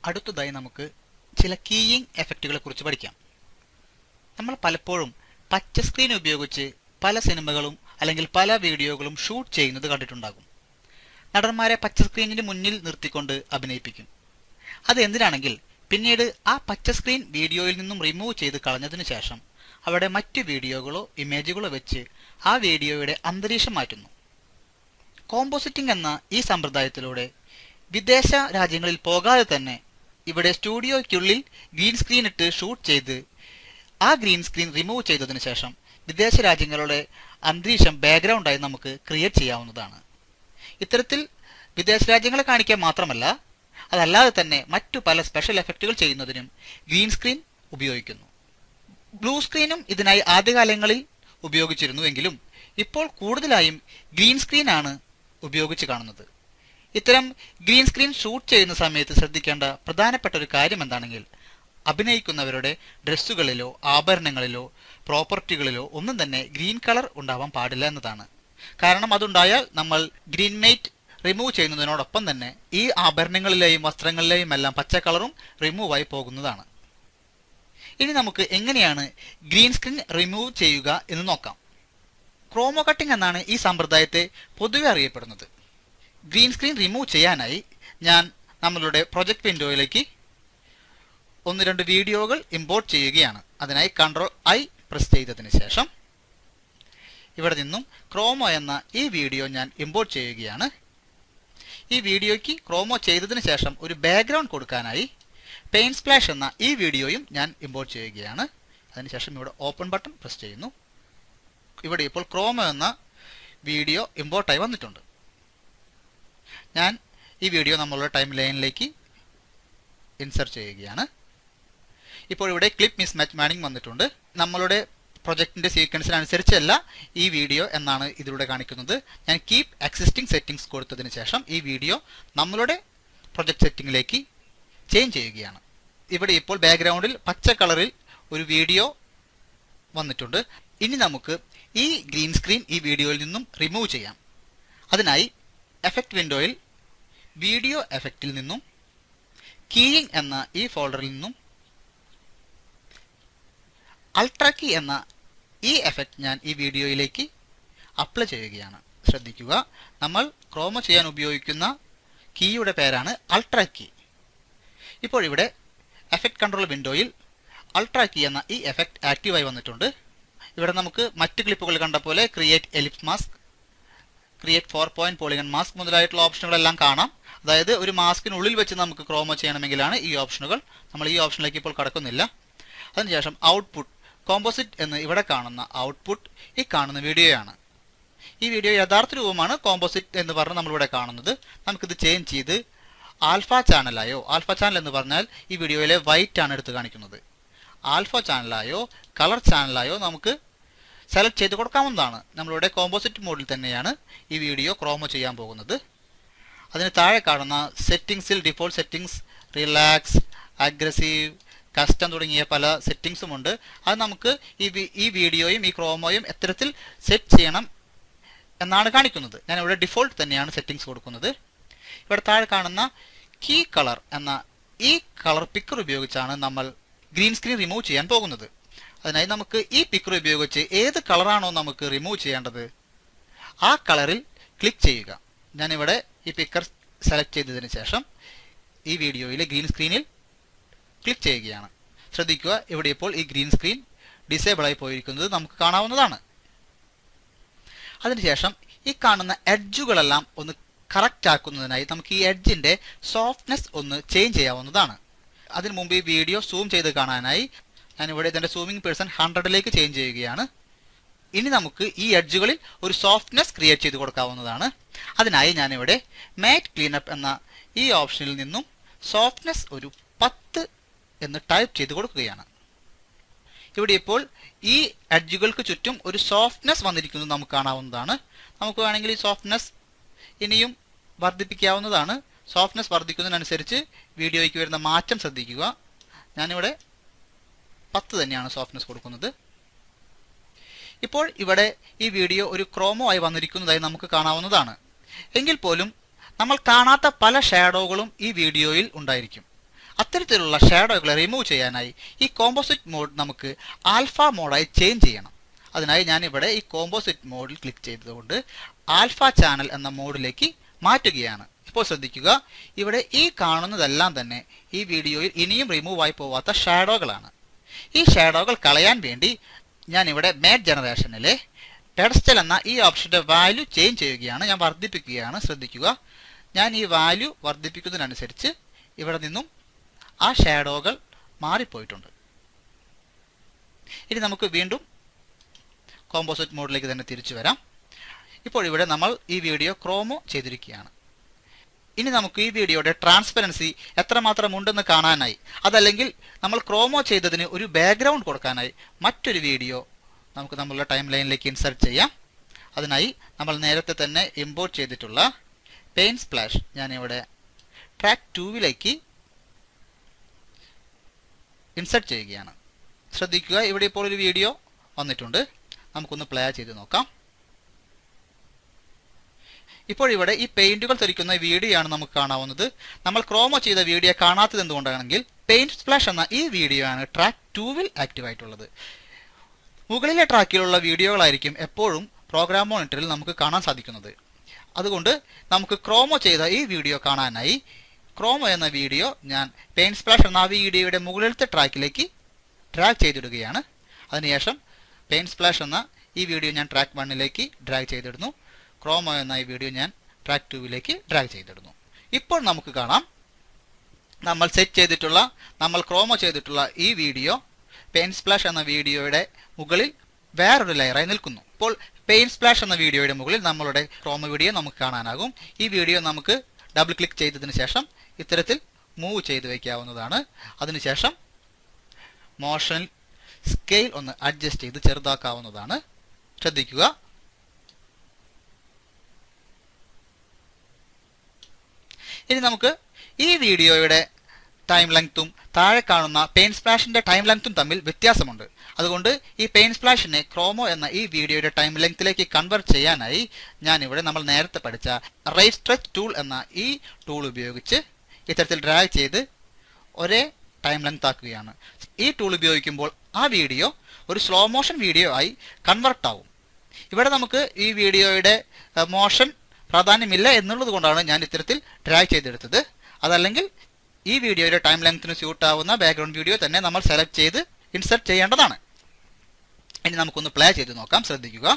അടുത്തതായി നമുക്ക് ചില കീയിങ് എഫക്റ്റുകളെ കുറിച്ച് പഠിക്കാം നമ്മൾ പലപ്പോഴും പച്ച സ്ക്രീൻ ഉപയോഗിച്ച് പല സിനിമകളും അല്ലെങ്കിൽ പല വീഡിയോകളും ഷൂട്ട് ചെയ്യുന്നത് കണ്ടിട്ടുണ്ടാകും നടന്മാരെ പച്ച സ്ക്രീനിന് മുന്നിൽ നിർത്തിക്കൊണ്ട് അഭിനയിപ്പിക്കും അത് എന്തിനാണെങ്കിൽ പിന്നീട് ആ പച്ച സ്ക്രീൻ വീഡിയോയിൽ നിന്നും റിമൂവ് ചെയ്ത് കളഞ്ഞതിനു ശേഷം അവിടെ മറ്റു വീഡിയോകളോ ഇമേജുകളോ വെച്ച് ആ വീഡിയോയുടെ അന്തരീക്ഷം മാറ്റുന്നു കോമ്പോസിറ്റിംഗ് എന്ന ഈ സമ്പ്രദായത്തിലൂടെ വിദേശ രാജ്യങ്ങളിൽ പോകാതെ തന്നെ ഇവിടെ സ്റ്റുഡിയോയ്ക്കുള്ളിൽ ഗ്രീൻ സ്ക്രീൻ ഇട്ട് ഷൂട്ട് ചെയ്ത് ആ ഗ്രീൻ സ്ക്രീൻ റിമൂവ് ചെയ്തതിനു ശേഷം വിദേശ രാജ്യങ്ങളുടെ അന്തരീക്ഷം ബാക്ക്ഗ്രൗണ്ടായി നമുക്ക് ക്രിയേറ്റ് ചെയ്യാവുന്നതാണ് ഇത്തരത്തിൽ വിദേശ രാജ്യങ്ങളെ കാണിക്കാൻ മാത്രമല്ല അതല്ലാതെ തന്നെ മറ്റു പല സ്പെഷ്യൽ എഫക്റ്റുകൾ ചെയ്യുന്നതിനും ഗ്രീൻ സ്ക്രീൻ ഉപയോഗിക്കുന്നു ബ്ലൂ സ്ക്രീനും ഇതിനായി ആദ്യകാലങ്ങളിൽ ഉപയോഗിച്ചിരുന്നുവെങ്കിലും ഇപ്പോൾ കൂടുതലായും ഗ്രീൻ സ്ക്രീൻ ആണ് ഉപയോഗിച്ച് കാണുന്നത് ഇത്തരം ഗ്രീൻ സ്ക്രീൻ ഷൂട്ട് ചെയ്യുന്ന സമയത്ത് ശ്രദ്ധിക്കേണ്ട പ്രധാനപ്പെട്ട ഒരു കാര്യം എന്താണെങ്കിൽ അഭിനയിക്കുന്നവരുടെ ഡ്രസ്സുകളിലോ ആഭരണങ്ങളിലോ പ്രോപ്പർട്ടികളിലോ ഒന്നും തന്നെ ഗ്രീൻ കളർ ഉണ്ടാവാൻ പാടില്ല എന്നതാണ് കാരണം അതുണ്ടായാൽ നമ്മൾ ഗ്രീൻ മെയ്റ്റ് റിമൂവ് ചെയ്യുന്നതിനോടൊപ്പം തന്നെ ഈ ആഭരണങ്ങളിലെയും വസ്ത്രങ്ങളിലെയും എല്ലാം പച്ച കളറും റിമൂവ് ആയി പോകുന്നതാണ് ഇനി നമുക്ക് എങ്ങനെയാണ് ഗ്രീൻ സ്ക്രീൻ റിമൂവ് ചെയ്യുക എന്ന് നോക്കാം ക്രോമോ കട്ടിംഗ് എന്നാണ് ഈ സമ്പ്രദായത്തെ പൊതുവെ അറിയപ്പെടുന്നത് ഗ്രീൻ സ്ക്രീൻ റിമൂവ് ചെയ്യാനായി ഞാൻ നമ്മളുടെ പ്രൊജക്ട് വിൻഡോയിലേക്ക് ഒന്ന് രണ്ട് വീഡിയോകൾ ഇമ്പോർട്ട് ചെയ്യുകയാണ് അതിനായി കൺട്രോൾ ഐ പ്രസ് ചെയ്തതിന് ശേഷം ഇവിടെ നിന്നും ക്രോമോ എന്ന ഈ വീഡിയോ ഞാൻ ഇമ്പോർട്ട് ചെയ്യുകയാണ് ഈ വീഡിയോയ്ക്ക് ക്രോമോ ചെയ്തതിന് ശേഷം ഒരു ബാക്ക്ഗ്രൗണ്ട് കൊടുക്കാനായി പെയിൻ സ്പ്ലാഷ് എന്ന ഈ വീഡിയോയും ഞാൻ ഇമ്പോർട്ട് ചെയ്യുകയാണ് അതിനുശേഷം ഇവിടെ ഓപ്പൺ ബട്ടൺ പ്രസ് ചെയ്യുന്നു ഇവിടെ ഇപ്പോൾ ക്രോമോ എന്ന വീഡിയോ ഇമ്പോർട്ടായി വന്നിട്ടുണ്ട് ഞാൻ ഈ വീഡിയോ നമ്മളുടെ ടൈം ലൈനിലേക്ക് ഇൻസർട്ട് ചെയ്യുകയാണ് ഇപ്പോൾ ഇവിടെ ക്ലിപ്പ് മിസ് മാച്ച് മാനിങ് വന്നിട്ടുണ്ട് നമ്മളുടെ പ്രൊജക്ടിന്റെ സീക്വൻസിനനുസരിച്ചല്ല ഈ വീഡിയോ എന്നാണ് ഇതിലൂടെ കാണിക്കുന്നത് ഞാൻ കീപ് എക്സിസ്റ്റിംഗ് സെറ്റിംഗ്സ് കൊടുത്തതിന് ശേഷം ഈ വീഡിയോ നമ്മളുടെ പ്രൊജക്ട് സെറ്റിംഗിലേക്ക് ചേഞ്ച് ചെയ്യുകയാണ് ഇവിടെ ഇപ്പോൾ ബാക്ക്ഗ്രൗണ്ടിൽ പച്ച കളറിൽ ഒരു വീഡിയോ വന്നിട്ടുണ്ട് ഇനി നമുക്ക് ഈ ഗ്രീൻ സ്ക്രീൻ ഈ വീഡിയോയിൽ നിന്നും റിമൂവ് ചെയ്യാം അതിനായി എഫക്റ്റ് വിൻഡോയിൽ വീഡിയോ എഫക്റ്റിൽ നിന്നും കീയിങ് എന്ന ഈ ഫോൾഡറിൽ നിന്നും അൾട്രാക്കി എന്ന ഈ എഫക്റ്റ് ഞാൻ ഈ വീഡിയോയിലേക്ക് അപ്ലൈ ചെയ്യുകയാണ് ശ്രദ്ധിക്കുക നമ്മൾ ക്രോമോ ചെയ്യാൻ ഉപയോഗിക്കുന്ന കീയുടെ പേരാണ് അൾട്രാ കീ ഇപ്പോൾ ഇവിടെ എഫക്റ്റ് കൺട്രോൾ വിൻഡോയിൽ അൾട്രാ കീ എന്ന ഈ എഫക്റ്റ് ആക്റ്റീവായി വന്നിട്ടുണ്ട് ഇവിടെ നമുക്ക് മറ്റ് ക്ലിപ്പുകൾ കണ്ട പോലെ create ellipse mask create four point polygon mask മുതലായിട്ടുള്ള ഓപ്ഷനുകളെല്ലാം കാണാം അതായത് ഒരു മാസ്കിനുള്ളിൽ വെച്ച് നമുക്ക് ക്രോമോ ചെയ്യണമെങ്കിലാണ് ഈ ഓപ്ഷനുകൾ നമ്മൾ ഈ ഓപ്ഷനിലേക്ക് ഇപ്പോൾ കടക്കുന്നില്ല അതിനുശേഷം ഔട്ട്പുട്ട് കോമ്പോസിറ്റ് എന്ന് ഇവിടെ കാണുന്ന ഔട്ട്പുട്ട് ഈ കാണുന്ന വീഡിയോയാണ് ഈ വീഡിയോ യഥാർത്ഥ രൂപമാണ് കോമ്പോസിറ്റ് എന്ന് പറഞ്ഞ് നമ്മളിവിടെ കാണുന്നത് നമുക്കിത് ചേഞ്ച് ചെയ്ത് ആൽഫ ചാനലായോ ആൽഫ ചാനൽ എന്ന് പറഞ്ഞാൽ ഈ വീഡിയോയിലെ വൈറ്റ് ആണ് എടുത്ത് കാണിക്കുന്നത് ആൽഫ ചാനലായോ കളർ ചാനലായോ നമുക്ക് സെലക്ട് ചെയ്ത് കൊടുക്കാവുന്നതാണ് നമ്മളിവിടെ കോമ്പോസിറ്റ് മോഡിൽ തന്നെയാണ് ഈ വീഡിയോ ക്രോമോ ചെയ്യാൻ പോകുന്നത് അതിന് താഴെ കാണുന്ന സെറ്റിംഗ്സിൽ default settings relax aggressive custom തുടങ്ങിയ പല സെറ്റിംഗ്സും ഉണ്ട് അത് നമുക്ക് ഈ വി- ഈ വീഡിയോയും ഈ ക്രോമോയും എത്തരത്തിൽ സെറ്റ് ചെയ്യണം എന്നാണ് കാണിക്കുന്നത് ഞാൻ ഇവിടെ ഡിഫോൾട്ട് തന്നെയാണ് സെറ്റിംഗ്സ് കൊടുക്കുന്നത് ഇവിടെ താഴെ കാണുന്ന കീ കളർ എന്ന ഈ കളർ പിക്കർ ഉപയോഗിച്ചാണ് നമ്മൾ ഗ്രീൻ സ്ക്രീൻ റിമൂവ് ചെയ്യാൻ പോകുന്നത് അതിനായി നമുക്ക് ഈ പിക്കർ ഉപയോഗിച്ച് ഏത് കളറാണോ നമുക്ക് റിമൂവ് ചെയ്യേണ്ടത് ആ കളറിൽ ക്ലിക്ക് ചെയ്യുക ഞാനിവിടെ ഈ പിക്കർ സെലക്ട് ചെയ്തതിന് ശേഷം ഈ വീഡിയോയിലെ ഗ്രീൻ സ്ക്രീനിൽ ക്ലിക്ക് ചെയ്യുകയാണ് ശ്രദ്ധിക്കുക ഇവിടെ ഇപ്പോൾ ഈ ഗ്രീൻ സ്ക്രീൻ ഡിസേബിൾ ആയി പോയിരിക്കുന്നത് നമുക്ക് കാണാവുന്നതാണ് അതിനുശേഷം ഈ കാണുന്ന എഡ്ജുകളെല്ലാം ഒന്ന് കറക്റ്റ് ആക്കുന്നതിനായി നമുക്ക് ഈ എഡ്ജിന്റെ സോഫ്റ്റ്നെസ് ഒന്ന് ചേഞ്ച് ചെയ്യാവുന്നതാണ് അതിനു മുമ്പ് ഈ വീഡിയോ സൂം ചെയ്ത് കാണാനായി ഞാൻ ഇവിടെ ഇതിന്റെ സൂമിംഗ് പേഴ്സൺ ഹൺഡ്രഡിലേക്ക് ചേഞ്ച് ചെയ്യുകയാണ് ഇനി നമുക്ക് ഈ എഡ്ജുകളിൽ ഒരു സോഫ്റ്റ്നെസ് ക്രിയേറ്റ് ചെയ്ത് കൊടുക്കാവുന്നതാണ് അതിനായി ഞാനിവിടെ മാറ്റ് ക്ലീനപ്പ് എന്ന ഈ ഓപ്ഷനിൽ നിന്നും സോഫ്റ്റ്നെസ് ഒരു പത്ത് എന്ന് ടൈപ്പ് ചെയ്ത് കൊടുക്കുകയാണ് ഇവിടെ ഇപ്പോൾ ഈ എഡ്ജുകൾക്ക് ചുറ്റും ഒരു സോഫ്റ്റ്നെസ് വന്നിരിക്കുന്നത് നമുക്ക് കാണാവുന്നതാണ് നമുക്ക് വേണമെങ്കിൽ ഈ സോഫ്റ്റ്നെസ് ഇനിയും വർദ്ധിപ്പിക്കാവുന്നതാണ് സോഫ്റ്റ്നെസ് വർദ്ധിക്കുന്നതിനനുസരിച്ച് വീഡിയോയ്ക്ക് വരുന്ന മാറ്റം ശ്രദ്ധിക്കുക ഞാനിവിടെ പത്ത് തന്നെയാണ് സോഫ്റ്റ്നെസ് കൊടുക്കുന്നത് ഇപ്പോൾ ഇവിടെ ഈ വീഡിയോ ഒരു ക്രോമോ ആയി വന്നിരിക്കുന്നതായി നമുക്ക് കാണാവുന്നതാണ് എങ്കിൽ പോലും നമ്മൾ കാണാത്ത പല ഷാഡോകളും ഈ വീഡിയോയിൽ ഉണ്ടായിരിക്കും അത്തരത്തിലുള്ള ഷാഡോകളെ റിമൂവ് ചെയ്യാനായി ഈ കോമ്പോസിറ്റ് മോഡ് നമുക്ക് ആൽഫ മോഡായി ചേഞ്ച് ചെയ്യണം അതിനായി ഞാൻ ഇവിടെ ഈ കോമ്പോസിറ്റ് മോഡിൽ ക്ലിക്ക് ചെയ്തതുകൊണ്ട് ആൽഫ ചാനൽ എന്ന മോഡിലേക്ക് മാറ്റുകയാണ് ഇപ്പോൾ ശ്രദ്ധിക്കുക ഇവിടെ ഈ കാണുന്നതെല്ലാം തന്നെ ഈ വീഡിയോയിൽ ഇനിയും റിമൂവ് ആയി പോവാത്ത ഷാഡോകളാണ് ഈ ഷാഡോകൾ കളയാൻ വേണ്ടി ഞാൻ ഇവിടെ മേഡ് ജനറേഷനിലെ പെഡസ്റ്റൽ എന്ന ഈ ഓപ്ഷന്റെ വാല്യൂ ചേഞ്ച് ചെയ്യുകയാണ് ഞാൻ വർദ്ധിപ്പിക്കുകയാണ് ശ്രദ്ധിക്കുക ഞാൻ ഈ വാല്യൂ വർദ്ധിപ്പിക്കുന്നതിനനുസരിച്ച് ഇവിടെ നിന്നും ആ ഷാഡോകൾ മാറിപ്പോയിട്ടുണ്ട് ഇനി നമുക്ക് വീണ്ടും കോമ്പോസിറ്റ് മോഡിലേക്ക് തന്നെ തിരിച്ചു വരാം ഇപ്പോൾ ഇവിടെ നമ്മൾ ഈ വീഡിയോ ക്രോമോ ചെയ്തിരിക്കുകയാണ് ഇനി നമുക്ക് ഈ വീഡിയോയുടെ ട്രാൻസ്പെറൻസി എത്രമാത്രം ഉണ്ടെന്ന് കാണാനായി അതല്ലെങ്കിൽ നമ്മൾ ക്രോമോ ചെയ്തതിന് ഒരു ബാക്ക്ഗ്രൗണ്ട് കൊടുക്കാനായി മറ്റൊരു വീഡിയോ നമുക്ക് നമ്മളുടെ ടൈം ലൈനിലേക്ക് ഇൻസർട്ട് ചെയ്യാം അതിനായി നമ്മൾ നേരത്തെ തന്നെ ഇമ്പോർട്ട് ചെയ്തിട്ടുള്ള പെയിൻ സ്പ്ലാഷ് ഞാനിവിടെ ട്രാക്ക് ടൂവിലേക്ക് ഇൻസർട്ട് ചെയ്യുകയാണ് ശ്രദ്ധിക്കുക ഇവിടെ ഇപ്പോൾ ഒരു വീഡിയോ വന്നിട്ടുണ്ട് നമുക്കൊന്ന് പ്ലേ ചെയ്ത് നോക്കാം ഇപ്പോൾ ഇവിടെ ഈ പെയിന്റുകൾ തെറിക്കുന്ന വീഡിയോ ആണ് നമുക്ക് കാണാവുന്നത് നമ്മൾ ക്രോമോ ചെയ്ത വീഡിയോ കാണാത്തത് എന്തുകൊണ്ടാണെങ്കിൽ പെയിന്റ് സ്പ്ലാഷ് എന്ന ഈ വീഡിയോ ആണ് ട്രാക്ക് ടൂവിൽ ആക്റ്റീവ് ആയിട്ടുള്ളത് മുകളിലെ ട്രാക്കിലുള്ള വീഡിയോകളായിരിക്കും എപ്പോഴും പ്രോഗ്രാം മോണിറ്ററിൽ നമുക്ക് കാണാൻ സാധിക്കുന്നത് അതുകൊണ്ട് നമുക്ക് ക്രോമോ ചെയ്ത ഈ വീഡിയോ കാണാനായി ക്രോമോ എന്ന വീഡിയോ ഞാൻ പെയിൻ സ്പ്ലാഷ് എന്ന ആ വീഡിയോയുടെ മുകളിലത്തെ ട്രാക്കിലേക്ക് ഡ്രാഗ് ചെയ്തിടുകയാണ് അതിനുശേഷം പെയിൻ സ്പ്ലാഷ് എന്ന ഈ വീഡിയോ ഞാൻ ട്രാക്ക് വണ്ണിലേക്ക് ഡ്രാഗ് ചെയ്തിടുന്നു ക്രോമോ എന്ന ഈ വീഡിയോ ഞാൻ ട്രാക്ക് ടൂവിലേക്ക് ഡ്രാഗ് ചെയ്തിടുന്നു ഇപ്പോൾ നമുക്ക് കാണാം നമ്മൾ സെറ്റ് ചെയ്തിട്ടുള്ള നമ്മൾ ക്രോമോ ചെയ്തിട്ടുള്ള ഈ വീഡിയോ പെയിൻ സ്പ്ലാഷ് എന്ന വീഡിയോയുടെ മുകളിൽ വേറൊരു ലെയറായി നിൽക്കുന്നു ഇപ്പോൾ പെയിൻ സ്പ്ലാഷ് എന്ന വീഡിയോയുടെ മുകളിൽ നമ്മളുടെ ക്രോമോ വീഡിയോ നമുക്ക് കാണാനാകും ഈ വീഡിയോ നമുക്ക് ഡബിൾ ക്ലിക്ക് ചെയ്തതിന് ശേഷം ഇത്തരത്തിൽ മൂവ് ചെയ്ത് വയ്ക്കാവുന്നതാണ് അതിനുശേഷം മോഷൻ സ്കെയിൽ ഒന്ന് അഡ്ജസ്റ്റ് ചെയ്ത് ചെറുതാക്കാവുന്നതാണ് ശ്രദ്ധിക്കുക ഇനി നമുക്ക് ഈ വീഡിയോയുടെ ടൈം ലെങ്ത്തും താഴെ കാണുന്ന പെയിൻ സ്പ്ലാഷിന്റെ ടൈം ലെങ്ത്തും തമ്മിൽ വ്യത്യാസമുണ്ട് അതുകൊണ്ട് ഈ പെയിൻ സ്പ്ലാഷിനെ ക്രോമോ എന്ന ഈ വീഡിയോയുടെ ടൈം ലെങ്ത്തിലേക്ക് കൺവേർട്ട് ചെയ്യാനായി ഞാൻ ഇവിടെ നമ്മൾ നേരത്തെ പഠിച്ച റൈറ്റ് സ്ട്രെച്ച് ടൂൾ എന്ന ഈ ടൂൾ ഉപയോഗിച്ച് ഇത്തരത്തിൽ ഡ്രാഗ് ചെയ്ത് ഒരേ ടൈം ലെങ്ത് ആക്കുകയാണ് ഈ ടൂൾ ഉപയോഗിക്കുമ്പോൾ ആ വീഡിയോ ഒരു സ്ലോ മോഷൻ വീഡിയോ ആയി കൺവെർട്ട് ആവും ഇവിടെ നമുക്ക് ഈ വീഡിയോയുടെ മോഷൻ പ്രാധാന്യമില്ല എന്നുള്ളത് കൊണ്ടാണ് ഞാൻ ഇത്തരത്തിൽ ഡ്രാഗ് ചെയ്തെടുത്തത് അതല്ലെങ്കിൽ ഈ വീഡിയോയുടെ ടൈം ലെങ്ത്തിന് സ്യൂട്ട് ആവുന്ന ബാക്ക്ഗ്രൗണ്ട് വീഡിയോ തന്നെ നമ്മൾ സെലക്ട് ചെയ്ത് ഇൻസർട്ട് ചെയ്യേണ്ടതാണ് ഇനി നമുക്കൊന്ന് പ്ലേ ചെയ്ത് നോക്കാം ശ്രദ്ധിക്കുക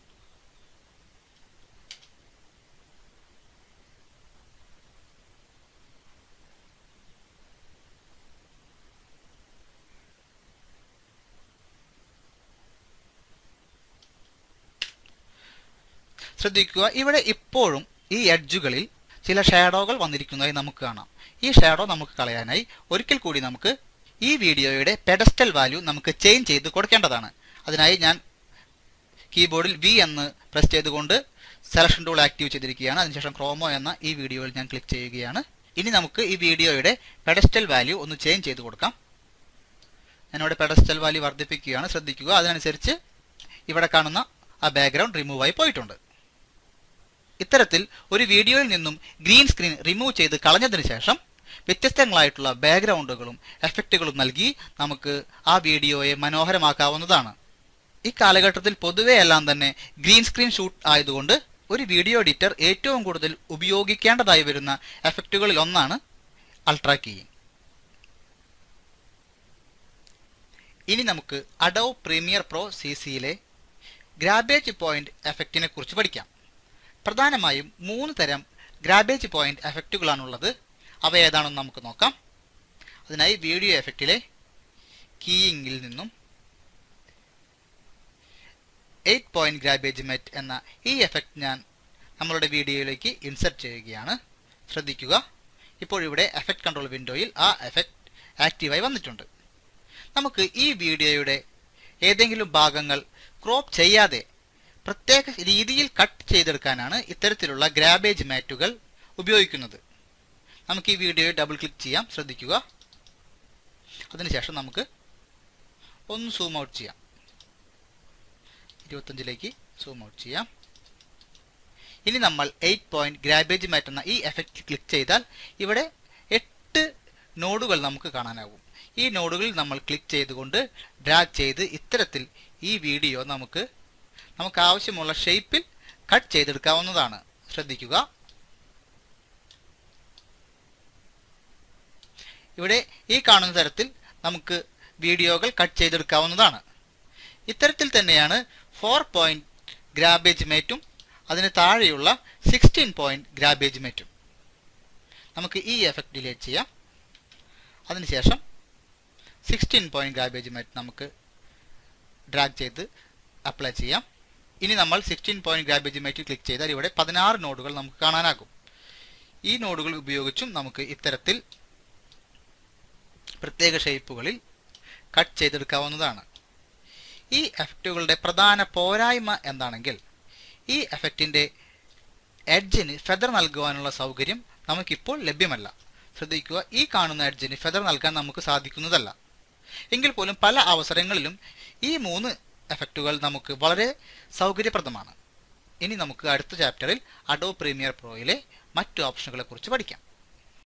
ശ്രദ്ധിക്കുക ഇവിടെ ഇപ്പോഴും ഈ എഡ്ജുകളിൽ ചില ഷാഡോകൾ വന്നിരിക്കുന്നതായി നമുക്ക് കാണാം ഈ ഷാഡോ നമുക്ക് കളയാനായി ഒരിക്കൽ കൂടി നമുക്ക് ഈ വീഡിയോയുടെ പെഡസ്റ്റൽ വാല്യൂ നമുക്ക് ചേഞ്ച് ചെയ്ത് കൊടുക്കേണ്ടതാണ് അതിനായി ഞാൻ കീബോർഡിൽ വി എന്ന് പ്രസ് ചെയ്തുകൊണ്ട് സെലക്ഷൻ ടൂൾ ആക്റ്റീവ് ചെയ്തിരിക്കുകയാണ് അതിനുശേഷം ക്രോമോ എന്ന ഈ വീഡിയോയിൽ ഞാൻ ക്ലിക്ക് ചെയ്യുകയാണ് ഇനി നമുക്ക് ഈ വീഡിയോയുടെ പെഡസ്റ്റൽ വാല്യൂ ഒന്ന് ചേഞ്ച് ചെയ്ത് കൊടുക്കാം ഞാനിവിടെ പെഡസ്റ്റൽ വാല്യൂ വർദ്ധിപ്പിക്കുകയാണ് ശ്രദ്ധിക്കുക അതിനനുസരിച്ച് ഇവിടെ കാണുന്ന ആ ബാക്ക്ഗ്രൗണ്ട് റിമൂവ് ആയി പോയിട്ടുണ്ട് ഇത്തരത്തിൽ ഒരു വീഡിയോയിൽ നിന്നും ഗ്രീൻ സ്ക്രീൻ റിമൂവ് ചെയ്ത് കളഞ്ഞതിന് ശേഷം വ്യത്യസ്തങ്ങളായിട്ടുള്ള ബാക്ക്ഗ്രൗണ്ടുകളും എഫക്റ്റുകളും നൽകി നമുക്ക് ആ വീഡിയോയെ മനോഹരമാക്കാവുന്നതാണ് ഈ കാലഘട്ടത്തിൽ പൊതുവെ എല്ലാം തന്നെ ഗ്രീൻ സ്ക്രീൻ ഷൂട്ട് ആയതുകൊണ്ട് ഒരു വീഡിയോ എഡിറ്റർ ഏറ്റവും കൂടുതൽ ഉപയോഗിക്കേണ്ടതായി വരുന്ന എഫക്റ്റുകളിൽ ഒന്നാണ് അൾട്രാ കീയിങ് ഇനി നമുക്ക് അഡോ പ്രീമിയർ പ്രോ സി സിയിലെ ഗ്രാബേജ് പോയിന്റ് എഫക്റ്റിനെ കുറിച്ച് പഠിക്കാം പ്രധാനമായും മൂന്ന് തരം ഗ്രാബേജ് പോയിന്റ് എഫക്റ്റുകളാണുള്ളത് അവ ഏതാണെന്ന് നമുക്ക് നോക്കാം അതിനായി വീഡിയോ എഫക്റ്റിലെ കീയിങ്ങിൽ നിന്നും എയ്റ്റ് പോയിന്റ് ഗ്രാബേജ് മെറ്റ് എന്ന ഈ എഫക്റ്റ് ഞാൻ നമ്മളുടെ വീഡിയോയിലേക്ക് ഇൻസർട്ട് ചെയ്യുകയാണ് ശ്രദ്ധിക്കുക ഇപ്പോൾ ഇവിടെ എഫക്റ്റ് കൺട്രോൾ വിൻഡോയിൽ ആ എഫക്റ്റ് ആക്റ്റീവായി വന്നിട്ടുണ്ട് നമുക്ക് ഈ വീഡിയോയുടെ ഏതെങ്കിലും ഭാഗങ്ങൾ ക്രോപ്പ് ചെയ്യാതെ പ്രത്യേക രീതിയിൽ കട്ട് ചെയ്തെടുക്കാനാണ് ഇത്തരത്തിലുള്ള ഗ്രാബേജ് മാറ്റുകൾ ഉപയോഗിക്കുന്നത് നമുക്ക് ഈ വീഡിയോയിൽ ഡബിൾ ക്ലിക്ക് ചെയ്യാം ശ്രദ്ധിക്കുക അതിനുശേഷം നമുക്ക് ഒന്ന് സൂം ഔട്ട് ചെയ്യാം ഇരുപത്തഞ്ചിലേക്ക് സൂം ഔട്ട് ചെയ്യാം ഇനി നമ്മൾ എയ്റ്റ് പോയിന്റ് ഗ്രാബേജ് മാറ്റ് എന്ന ഈ എഫക്റ്റ് ക്ലിക്ക് ചെയ്താൽ ഇവിടെ എട്ട് നോഡുകൾ നമുക്ക് കാണാനാകും ഈ നോഡുകളിൽ നമ്മൾ ക്ലിക്ക് ചെയ്തുകൊണ്ട് ഡ്രാഗ് ചെയ്ത് ഇത്തരത്തിൽ ഈ വീഡിയോ നമുക്ക് നമുക്ക് ആവശ്യമുള്ള ഷേപ്പിൽ കട്ട് ചെയ്തെടുക്കാവുന്നതാണ് ശ്രദ്ധിക്കുക ഇവിടെ ഈ കാണുന്ന തരത്തിൽ നമുക്ക് വീഡിയോകൾ കട്ട് ചെയ്തെടുക്കാവുന്നതാണ് ഇത്തരത്തിൽ തന്നെയാണ് ഫോർ പോയിന്റ് ഗ്രാബേജ് മേറ്റും അതിന് താഴെയുള്ള സിക്സ്റ്റീൻ പോയിന്റ് ഗ്രാബേജ് മേറ്റും നമുക്ക് ഈ എഫക്റ്റ് ഡിലേറ്റ് ചെയ്യാം അതിനുശേഷം സിക്സ്റ്റീൻ പോയിന്റ് ഗ്രാബേജ് മേറ്റ് നമുക്ക് ഡ്രാഗ് ചെയ്ത് അപ്ലൈ ചെയ്യാം ഇനി നമ്മൾ sixteen point garbage matte click ചെയ്താൽ ഇവിടെ പതിനാറ് നോഡുകൾ നമുക്ക് കാണാനാകും ഈ നോഡുകൾ ഉപയോഗിച്ചും നമുക്ക് ഇത്തരത്തിൽ പ്രത്യേക ഷേപ്പുകളിൽ കട്ട് ചെയ്തെടുക്കാവുന്നതാണ് ഈ എഫക്റ്റുകളുടെ പ്രധാന പോരായ്മ എന്താണെങ്കിൽ ഈ എഫക്റ്റിൻ്റെ എഡ്ജിന് ഫെദർ നൽകുവാനുള്ള സൗകര്യം നമുക്കിപ്പോൾ ലഭ്യമല്ല ശ്രദ്ധിക്കുക ഈ കാണുന്ന എഡ്ജിന് ഫെദർ നൽകാൻ നമുക്ക് സാധിക്കുന്നതല്ല എങ്കിൽ പോലും പല അവസരങ്ങളിലും ഈ മൂന്ന് എഫക്റ്റുകൾ നമുക്ക് വളരെ സൗകര്യപ്രദമാണ് ഇനി നമുക്ക് അടുത്ത ചാപ്റ്ററിൽ അഡോ പ്രീമിയർ പ്രോയിലെ മറ്റു ഓപ്ഷനുകളെ കുറിച്ച് പഠിക്കാം